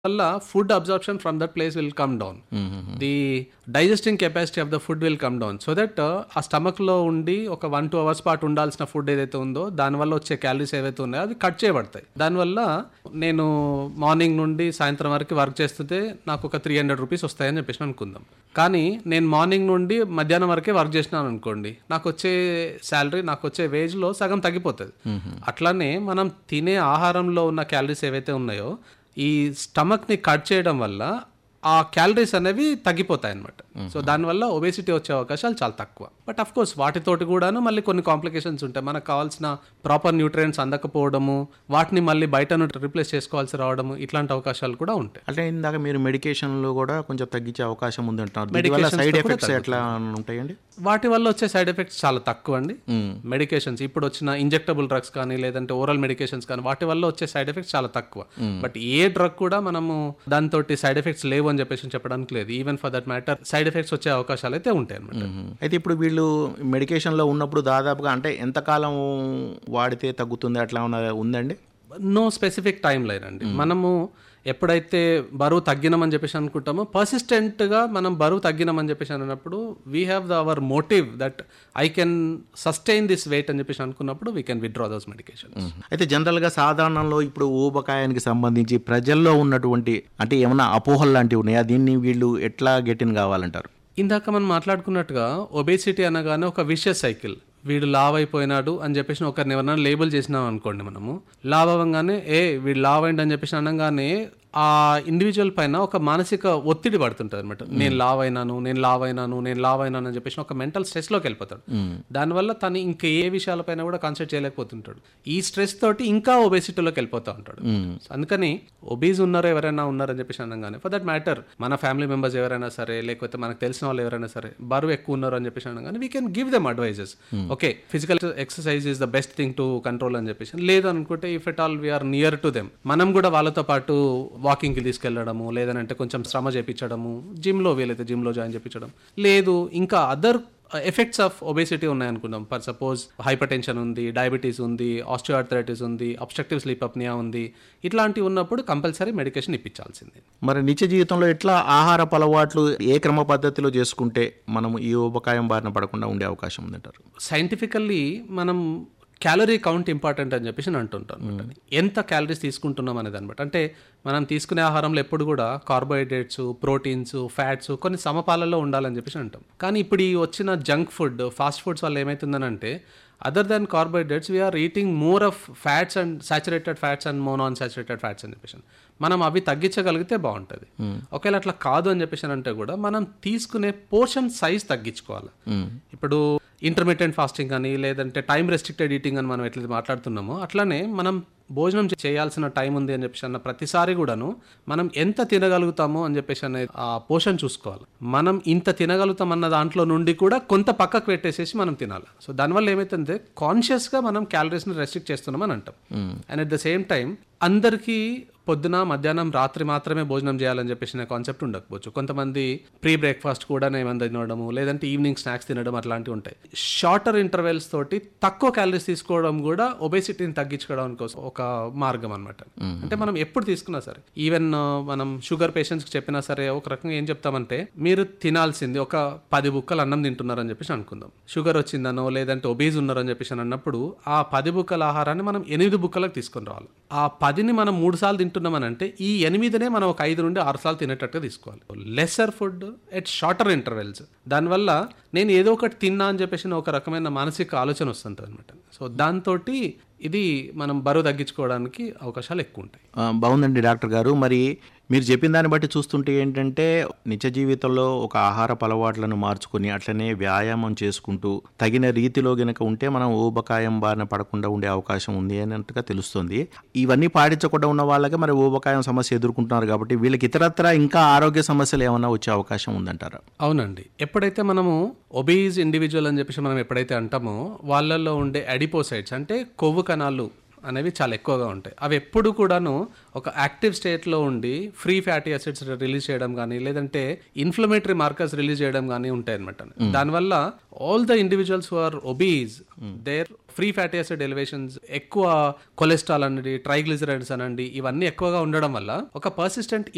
వల్ల food absorption from that place will come down the digesting capacity of the food will come down so that ఆ stomach లో ఉండి ఒక one two hours పాటు ఉండాల్సిన food ఏదైతే ఉందో దానివల్ల వచ్చే క్యాలరీస్ ఏవైతే ఉన్నాయో అవి కట్ చేయబడతాయి దానివల్ల నేను మార్నింగ్ నుండి సాయంత్రం వరకు వర్క్ చేస్తుంటే నాకు ఒక త్రీ హండ్రెడ్ రూపీస్ వస్తాయని చెప్పేసి అనుకుందాం కానీ నేను మార్నింగ్ నుండి మధ్యాహ్నం వరకే వర్క్ చేసినాను అనుకోండి నాకు వచ్చే శాలరీ నాకు వచ్చే వేజ్ లో సగం తగ్గిపోతుంది అట్లానే మనం తినే ఆహారంలో ఉన్న క్యాలరీస్ ఏవైతే ఉన్నాయో ఈ స్టమక్ ని కట్ చేయడం వల్ల ఆ క్యాలరీస్ అనేవి తగ్గిపోతాయి అనమాట సో దానివల్ల ఒబేసిటీ వచ్చే అవకాశాలు చాలా తక్కువ బట్ అఫ్ కోర్స్ వాటితోటి కూడాను మళ్ళీ కొన్ని కాంప్లికేషన్స్ ఉంటాయి మనకు కావాల్సిన ప్రాపర్ న్యూట్రియంట్స్ అందకపోవడము వాటిని మళ్ళీ బయట నుండి రిప్లేస్ చేసుకోవాల్సి రావడము ఇట్లాంటి అవకాశాలు కూడా ఉంటాయి అంటే ఇందాక మీరు మెడికేషన్లో కూడా కొంచెం తగ్గించే అవకాశం ఉంది అంటున్నారు దీనివల్ల Medications సైడ్ తో కూడా ఎఫెక్ట్స్ ఎట్లా ఉంటాయండి వాటి వల్ల వచ్చే సైడ్ ఎఫెక్ట్స్ చాలా తక్కువ అండి మెడికేషన్స్ ఇప్పుడు వచ్చిన ఇంజెక్టబుల్ డ్రగ్స్ కానీ లేదంటే ఓరల్ మెడికేషన్స్ కానీ వాటి వల్ల వచ్చే సైడ్ ఎఫెక్ట్స్ చాలా తక్కువ బట్ ఏ డ్రగ్ కూడా మనము దాంతో సైడ్ ఎఫెక్ట్స్ లేవు అని చెప్పేసి చెప్పడానికి లేదు even for that matter side effects వచ్చే అవకాశాలు అయితే ఉంటాయి అనమాట అయితే ఇప్పుడు వీళ్ళు మెడికేషన్లో ఉన్నప్పుడు దాదాపుగా అంటే ఎంతకాలం వాడితే తగ్గుతుంది అట్లా ఉన్న ఉందండి నో స్పెసిఫిక్ టైం లైన్ అండి మనము ఎప్పుడైతే బరువు తగ్గినామని చెప్పేసి అనుకుంటామో persistent గా మనం బరువు తగ్గినామని చెప్పేసి అన్నప్పుడు we have the our motive that I can sustain this weight అని చెప్పేసి అనుకున్నప్పుడు we can withdraw those medication అయితే జనరల్గా సాధారణంలో ఇప్పుడు ఊబకాయానికి సంబంధించి ప్రజల్లో ఉన్నటువంటి అంటే ఏమైనా అపోహలు లాంటివి ఉన్నాయా దీన్ని వీళ్ళు ఎట్లా గెటిన్ కావాలంటారు ఇందాక మనం మాట్లాడుకున్నట్టుగా ఒబేసిటీ అనగానే ఒక విషయస్ సైకిల్ వీడు లావ్ అయిపోయినాడు అని చెప్పేసి ఒకరిని ఎవరైనా లేబుల్ చేసినాం అనుకోండి మనము లావ్ అవ్వగానే ఏ వీడు లావ్ అయింది అని చెప్పేసి అనగానే ఆ ఇండివిజువల్ పైన ఒక మానసిక ఒత్తిడి పడుతుంటుంది అనమాట నేను లావ్ అయినాను నేను లావ్ అయినాను నేను లావ్ అయినాను అని చెప్పేసి ఒక మెంటల్ స్ట్రెస్లోకి వెళ్ళిపోతాడు దానివల్ల తను ఇంకా ఏ విషయాలపైన కూడా కాన్సన్ట్రేట్ చేయలేకపోతుంటాడు ఈ స్ట్రెస్ తోటి ఇంకా ఒబేసిటీలోకి వెళ్ళిపోతూ ఉంటాడు So అందుకని ఒబీజ్ ఉన్నారు ఎవరైనా ఉన్నారని చెప్పేసి అనగానే ఫర్ దట్ మ్యాటర్ మన ఫ్యామిలీ మెంబర్స్ ఎవరైనా సరే లేకపోతే మనకు తెలిసిన వాళ్ళు ఎవరైనా సరే బరువు ఎక్కువ ఉన్నారు అని చెప్పేసి అనగానే we can give them advises okay physical exercise is the best thing to control అని చెప్పేసి లేదు అనుకుంటే if at all we're near to them మనం కూడా వాళ్ళతో పాటు వాకింగ్కి తీసుకెళ్లడము లేదంటే కొంచెం శ్రమ చేపించడము జిమ్లో వీలైతే జిమ్లో జాయిన్ చేపించడం లేదు ఇంకా అదర్ ఎఫెక్ట్స్ ఆఫ్ ఒబేసిటీ ఉన్నాయనుకుందాం ఫర్ సపోజ్ హైపర్ టెన్షన్ ఉంది డయాబెటీస్ ఉంది ఆస్టియోఆర్థరైటిస్ ఉంది అబ్స్ట్రక్టివ్ స్లీప్ అప్నియా ఉంది ఇట్లాంటివి ఉన్నప్పుడు కంపల్సరీ మెడికేషన్ ఇప్పించాల్సిందే మరి నిత్య జీవితంలో ఎట్లా ఆహారపు అలవాట్లు ఏ క్రమ పద్ధతిలో చేసుకుంటే మనం ఈ ఊబకాయం బారిన పడకుండా ఉండే అవకాశం ఉందంటారు సైంటిఫికల్లీ మనం క్యాలరీ కౌంట్ ఇంపార్టెంట్ అని చెప్పేసి నేను అంటుంటాను అనమాట. ఎంత క్యాలరీస్ తీసుకుంటున్నాం అనేది అనమాట అంటే మనం తీసుకునే ఆహారంలో ఎప్పుడు కూడా కార్బోహైడ్రేట్స్ ప్రోటీన్స్ ఫ్యాట్స్ కొన్ని సమపాలలో ఉండాలని చెప్పేసి అంటాం కానీ ఇప్పుడు ఈ వచ్చిన జంక్ ఫుడ్ ఫాస్ట్ ఫుడ్స్ వల్ల ఏమవుతుందని అంటే other than carbohydrates we're eating more of fats and saturated fats and monounsaturated fats అని చెప్పేసి మనం అవి తగ్గించగలిగితే బాగుంటుంది ఒకవేళ అట్లా కాదు అని చెప్పేసి అంటే కూడా మనం తీసుకునే పోర్షన్ సైజ్ తగ్గించుకోవాలి ఇప్పుడు ఇంటర్మీడియట్ ఫాస్టింగ్ అని లేదంటే టైం రెస్ట్రిక్టెడ్ ఈటింగ్ అని మనం ఎట్లయితే మాట్లాడుతున్నామో అట్లానే మనం భోజనం చేయాల్సిన టైం ఉంది అని చెప్పేసి అన్న ప్రతిసారి కూడాను మనం ఎంత తినగలుగుతామో అని చెప్పేసి అనే ఆ పోషన్ చూసుకోవాలి మనం ఇంత తినగలుగుతాం అన్న దాంట్లో నుండి కూడా కొంత పక్కకు పెట్టేసేసి మనం తినాలి సో దానివల్ల ఏమైతుందంటే కాన్షియస్గా మనం క్యాలరీస్ని రెస్ట్రిక్ట్ చేస్తున్నాం అని అంటాం and at the same time అందరికీ పొద్దున మధ్యాహ్నం రాత్రి మాత్రమే భోజనం చేయాలని చెప్పేసి కాన్సెప్ట్ ఉండకపోవచ్చు కొంతమంది ప్రీ బ్రేక్ఫాస్ట్ కూడా ఏమైనా తినడము లేదంటే ఈవినింగ్ స్నాక్స్ తినడం అట్లాంటివి ఉంటాయి షార్టర్ ఇంటర్వెల్స్ తోటి తక్కువ క్యాలరీస్ తీసుకోవడం కూడా ఒబేసిటీని తగ్గించుకోవడం కోసం ఒక మార్గం అనమాట అంటే మనం ఎప్పుడు తీసుకున్నా సరే ఈవెన్ మనం షుగర్ పేషెంట్స్కి చెప్పినా సరే ఒక రకంగా ఏం చెప్తామంటే మీరు తినాల్సింది ఒక పది బుక్కలు అన్నం తింటున్నారని చెప్పేసి అనుకుందాం షుగర్ వచ్చిందనో లేదంటే ఒబీజ్ ఉన్నారని చెప్పేసి అని అన్నప్పుడు ఆ పది బుక్కల ఆహారాన్ని మనం ఎనిమిది బుక్కలకు తీసుకొని రావాలి ఆ పదిని మనం మూడు సార్లు తింటున్నామని అంటే ఈ ఎనిమిదినే మనం ఒక ఐదు నుండి ఆరు సార్లు తినేటట్టుగా తీసుకోవాలి lesser food at shorter intervals దానివల్ల నేను ఏదో ఒకటి తిన్నా అని చెప్పేసి ఒక రకమైన మానసిక ఆలోచన వస్తుంటుంది అనమాట సో దాంతో ఇది మనం బరువు తగ్గించుకోవడానికి అవకాశాలు ఎక్కువ ఉంటాయి ఆ, బాగుందండి డాక్టర్ గారు మరి మీరు చెప్పిన దాన్ని బట్టి చూస్తుంటే ఏంటంటే నిత్య జీవితంలో ఒక ఆహారపు అలవాట్లను మార్చుకొని అట్లనే వ్యాయామం చేసుకుంటూ తగిన రీతిలో గనక ఉంటే మనం ఊబకాయం బారిన పడకుండా ఉండే అవకాశం ఉంది అన్నట్టుగా తెలుస్తుంది ఇవన్నీ పాటించకుండా ఉన్న వాళ్ళకి మరి ఊబకాయం సమస్య ఎదుర్కొంటున్నారు కాబట్టి వీళ్ళకి ఇతరత్ర ఇంకా ఆరోగ్య సమస్యలు ఏమైనా వచ్చే అవకాశం ఉందంటారా అవునండి ఎప్పుడైతే మనము ఒబీజ్ ఇండివిజువల్ అని చెప్పేసి మనం ఎప్పుడైతే అంటామో వాళ్ళల్లో ఉండే అడిపోసైడ్స్ అంటే కొవ్వు కణాలు అనేవి చాలా ఎక్కువగా ఉంటాయి అవి ఎప్పుడు కూడాను ఒక యాక్టివ్ స్టేట్లో ఉండి ఫ్రీ ఫ్యాటీ యాసిడ్స్ రిలీజ్ చేయడం కానీ లేదంటే ఇన్ఫ్లమేటరీ మార్కర్స్ రిలీజ్ చేయడం కానీ ఉంటాయి అనమాట దానివల్ల all the individuals who are obese there free fatty acid elevations ఎక్కువ కొలెస్ట్రాల్ అనండి ట్రైగ్లిజరైడ్స్ అనండి ఇవన్నీ ఎక్కువగా ఉండడం వల్ల ఒక పర్సిస్టెంట్